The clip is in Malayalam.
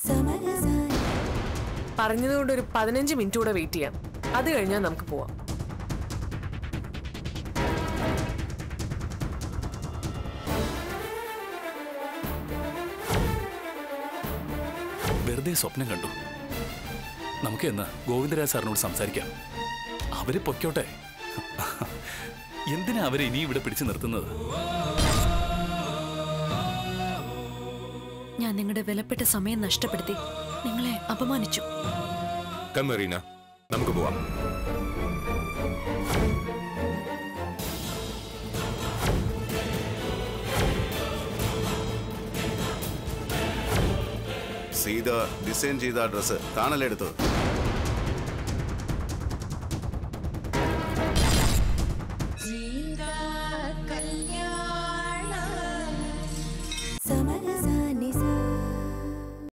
പറഞ്ഞതുകൊണ്ട് ഒരു പതിനഞ്ച് മിനിറ്റ് കൂടെ വെയിറ്റ് ചെയ്യാം അത് കഴിഞ്ഞാൽ നമുക്ക് പോവാം വെറുതെ സ്വപ്നം കണ്ടു നമുക്ക് എന്നാ ഗോവിന്ദരാജ് സാറിനോട് സംസാരിക്കാം അവര് പൊയ്ക്കോട്ടെ എന്തിനാ അവരെ ഇനി ഇവിടെ പിടിച്ചു നിർത്തുന്നത് ഞാൻ നിങ്ങളുടെ വിലപ്പെട്ട സമയം നഷ്ടപ്പെടുത്തി നിങ്ങളെ അപമാനിച്ചു കമ്മറീന നമുക്ക് പോവാം സീത ഡിസൈൻ ചെയ്ത ഡ്രസ്സ് താണല്ലേ എടുത്തത്